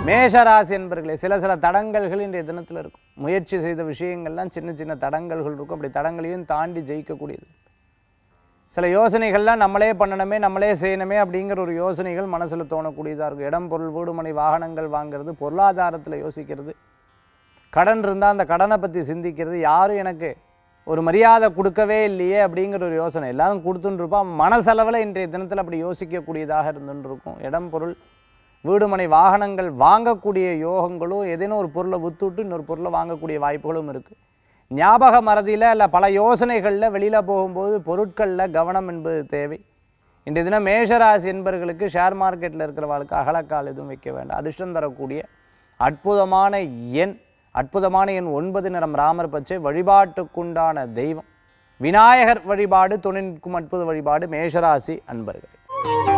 மேஷராசி என்பர்களே சில சில தடங்கல்கள் இன்றைய தினத்தில் இருக்கும் முயற்சி செய்த விஷயங்கள்லாம் சின்ன சின்ன தடங்கல்கள் இருக்கும் அப்படி தடங்களையும் தாண்டி ஜெயிக்கக்கூடியது சில யோசனைகள்லாம் நம்மளே பண்ணணுமே நம்மளே செய்யணுமே அப்படிங்கிற ஒரு யோசனைகள் மனசில் தோணக்கூடியதாக இருக்கும் இடம் பொருள் வீடு மனை வாகனங்கள் வாங்குறது பொருளாதாரத்தில் யோசிக்கிறது கடன் இருந்தால் அந்த கடனை பற்றி சிந்திக்கிறது யாரும் எனக்கு ஒரு மரியாதை கொடுக்கவே இல்லையே அப்படிங்கிற ஒரு யோசனை எல்லாரும் கொடுத்துட்டு இருப்பான் மனசளவில் இன்றைய தினத்தில் அப்படி யோசிக்கக்கூடியதாக இருந்துட்டு இருக்கும் இடம் பொருள் வீடு மனை வாகனங்கள் வாங்கக்கூடிய யோகங்களும் ஏதேனும் ஒரு பொருளை வித்துட்டு இன்னொரு பொருளை வாங்கக்கூடிய வாய்ப்புகளும் இருக்குது ஞாபக மறதியில் இல்லை பல யோசனைகளில் வெளியில் போகும்போது பொருட்களில் கவனம் என்பது தேவை இன்றைய தினம் மேஷராசி என்பவர்களுக்கு ஷேர் மார்க்கெட்டில் இருக்கிறவர்களுக்கு அகலக்கால் எதுவும் வைக்க வேண்டாம் அதிர்ஷ்டம் தரக்கூடிய அற்புதமான எண் அற்புதமான எண் ஒன்பது நிறம் ராமர் பச்சை வழிபாட்டுக்குண்டான தெய்வம் விநாயகர் வழிபாடு துணை நிற்கும் அற்புத வழிபாடு மேஷராசி அன்பர்கள்